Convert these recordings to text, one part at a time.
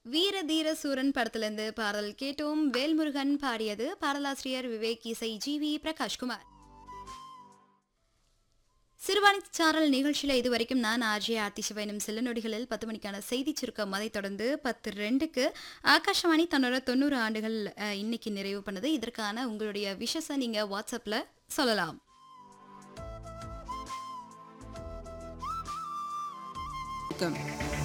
வீர தீர சூரன் படத்திலிருந்து பாடல் கேட்டோம் வேல்முருகன் பாடியது பாடலாசிரியர் விவேக் இசை ஜி வி பிரகாஷ்குமார் சிறுவாணி சாரல் நிகழ்ச்சியில் இதுவரைக்கும் நான் ஆர்ஜே ஆர்த்தி சிவனும் சில நொடிகளில் பத்து மணிக்கான செய்தி சுருக்கம் அதைத் தொடர்ந்து பத்து ரெண்டுக்கு ஆகாஷவாணி தன்னோட தொண்ணூறு ஆண்டுகள் அஹ், இன்னைக்கு நிறைவு பண்ணது இதற்கான உங்களுடைய விஷஸை நீங்கள் வாட்ஸ்அப்பில் சொல்லலாம் வணக்கம்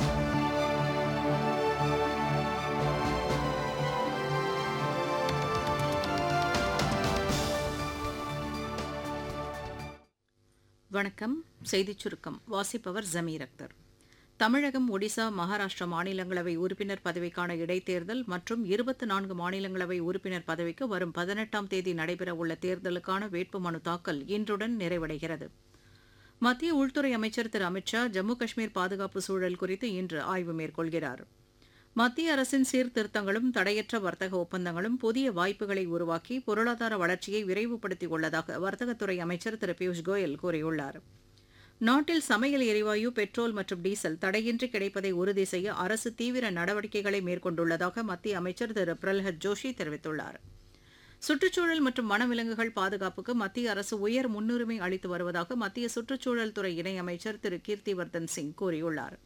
வணக்கம் செய்திச் சுருக்கம் வாசிப்பவர் ஜமீர் அக்தர் தமிழகம் ஒடிசா மகாராஷ்டிரா மாநிலங்களவை உறுப்பினர் பதவிக்கான இடைத்தேர்தல் மற்றும் இருபத்தி நான்கு மாநிலங்களவை உறுப்பினர் பதவிக்கு வரும் பதினெட்டாம் தேதி நடைபெறவுள்ள தேர்தலுக்கான வேட்புமனு தாக்கல் இன்றுடன் நிறைவடைகிறது மத்திய உள்துறை அமைச்சர் திரு அமித்ஷா ஜம்மு காஷ்மீர் பாதுகாப்பு சூழல் குறித்து இன்று ஆய்வு மேற்கொள்கிறார் மத்திய அரசின் சீர்திருத்தங்களும் தடையற்ற வர்த்தக ஒப்பந்தங்களும் புதிய வாய்ப்புகளை உருவாக்கி பொருளாதார வளர்ச்சியை விரைவுபடுத்திக் உள்ளதாக வர்த்தகத்துறை அமைச்சர் திரு பியூஷ் கோயல் கூறியுள்ளார் நாட்டில் சமையல் எரிவாயு பெட்ரோல் மற்றும் டீசல் தடையின்றி கிடைப்பதை உறுதி செய்ய அரசு தீவிர நடவடிக்கைகளை மேற்கொண்டுள்ளதாக மத்திய அமைச்சர் திரு பிரல்ஹத் ஜோஷி தெரிவித்துள்ளார் சுற்றுச்சூழல் மற்றும் வனவிலங்குகள் பாதுகாப்புக்கு மத்திய அரசு உயர் முன்னுரிமை அளித்து வருவதாக மத்திய சுற்றுச்சூழல் துறை இணையமைச்சர் திரு கீர்த்திவர்தன் சிங் கூறியுள்ளார்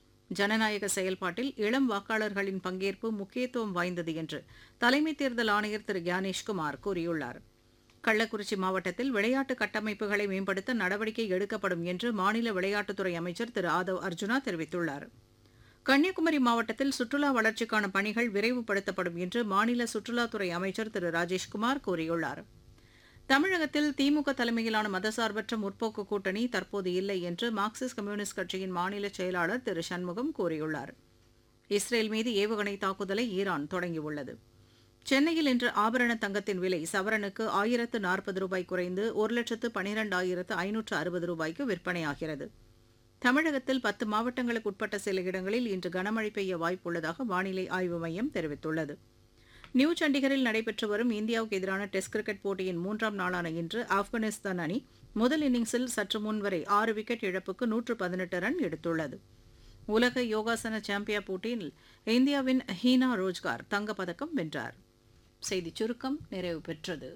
ஜனநாயக செயல்பாட்டில் இளம் வாக்காளர்களின் பங்கேற்பு முக்கியத்துவம் வாய்ந்தது என்று தலைமை தேர்தல் ஆணையர் திரு கியானேஷ்குமார் கூறியுள்ளார் கள்ளக்குறிச்சி மாவட்டத்தில் விளையாட்டு கட்டமைப்புகளை மேம்படுத்த நடவடிக்கை எடுக்கப்படும் என்று மாநில விளையாட்டுத்துறை அமைச்சர் திரு ஆதவ் அர்ஜுனா தெரிவித்துள்ளார் கன்னியாகுமரி மாவட்டத்தில் சுற்றுலா வளர்ச்சிக்கான பணிகள் விரைவுபடுத்தப்படும் என்று மாநில சுற்றுலாத்துறை அமைச்சர் திரு ராஜேஷ்குமார் கூறியுள்ளார் தமிழகத்தில் திமுக தலைமையிலான மதசார்பற்ற முற்போக்கு கூட்டணி தற்போது இல்லை என்று மார்க்சிஸ்ட் கம்யூனிஸ்ட் கட்சியின் மாநில செயலாளர் திரு சண்முகம் கூறியுள்ளார் இஸ்ரேல் மீது ஏவுகணை தாக்குதலை ஈரான் தொடங்கியுள்ளது சென்னையில் இன்று ஆபரண தங்கத்தின் விலை சவரனுக்கு ஆயிரத்து நாற்பது ரூபாய் குறைந்து ஒரு லட்சத்து பனிரெண்டாயிரத்து ஐநூற்று அறுபது ரூபாய்க்கு விற்பனையாகிறது தமிழகத்தில் பத்து மாவட்டங்களுக்கு உட்பட்ட சில இடங்களில் இன்று கனமழை பெய்ய வாய்ப்புள்ளதாக வானிலை ஆய்வு மையம் தெரிவித்துள்ளது நியூ சண்டிகரில் நடைபெற்று வரும் இந்தியாவுக்கு எதிரான டெஸ்ட் கிரிக்கெட் போட்டியின் மூன்றாம் நாளான இன்று ஆப்கானிஸ்தான் அணி முதல் இன்னிங்ஸில் சற்று முன் வரை ஆறு விக்கெட் இழப்புக்கு நூற்று பதினெட்டு ரன் எடுத்துள்ளது உலக யோகாசன சாம்பியன் போட்டியில் இந்தியாவின் ஹீனா ரோஜ்கார் தங்கப்பதக்கம் வென்றார் செய்திச் சுருக்கம் நிறைவு பெற்றது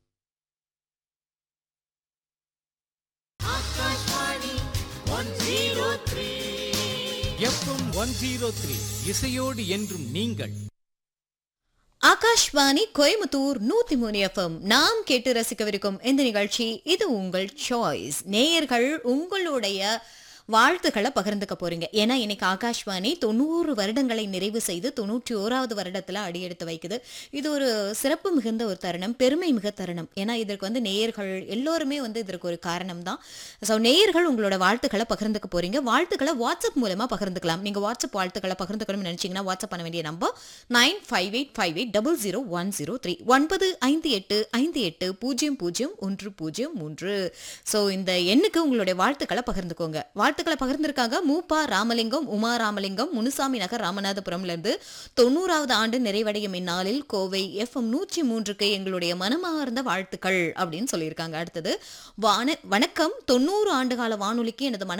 எஃப்எம் ஒன் ஜீரோ த்ரீ இசையோடு என்றும் நீங்கள் ஆகாஷ்வாணி கோயம்புத்தூர் நூத்தி மூணு எஃப்எம் நாம் கேட்டு ரசிக்கவிருக்கும் இந்த நிகழ்ச்சி இது உங்கள் சாய்ஸ் நேயர்கள் உங்களுடைய வாழ்த்துக்களை பகிர்ந்துக்க போறீங்க ஏன்னா இன்னைக்கு ஆகாஷ்வாணி தொண்ணூறு வருடங்களை நிறைவு செய்து தொண்ணூற்றி ஓராவது வருடத்துல அடியெடுத்து வைக்குது இது ஒரு சிறப்பு மிகுந்த ஒரு தருணம் பெருமை மிக தருணம் ஏன்னா இதற்கு வந்து நேயர்கள் எல்லோருமே வந்து இதற்கு ஒரு காரணம் தான் ஸோ நேயர்கள் உங்களோட வாழ்த்துக்களை பகிர்ந்துக்க போறீங்க வாழ்த்துக்களை வாட்ஸ்அப் மூலமா பகிர்ந்துக்கலாம் நீங்க வாட்ஸ்அப் வாழ்த்துக்களை பகிர்ந்துக்கணும்னு நினைச்சீங்கன்னா வாட்ஸ்அப் பண்ண வேண்டிய number nine five eight five eight double zero one zero three ஒன்பது ஐந்து எட்டு ஐந்து எட்டு பூஜ்ஜியம் பூஜ்ஜியம் ஒன்று பூஜ்ஜியம் மூன்று ஸோ இந்த எண்ணுக்கு உங்களுடைய வாழ்த்துக்களை பகிர்ந்துக்கோங்க வாழ்த்துக்களை பகிர்ந்திருக்காங்க மூப்பா ராமலிங்கம் உமா ராமலிங்கம் முனுசாமி நகர் ராமநாதபுரம்ல இருந்து தொண்ணூறாவது ஆண்டு நிறைவடையும் இந்நாளில் கோவை எஃப்எம் நூற்றி மூன்றுக்கு எங்களுடைய மனமார்ந்த வாழ்த்துக்கள் அப்படின்னு சொல்லியிருக்காங்க அடுத்தது வான வணக்கம் தொண்ணூறு ஆண்டுகால வானொலிக்கு எனது மன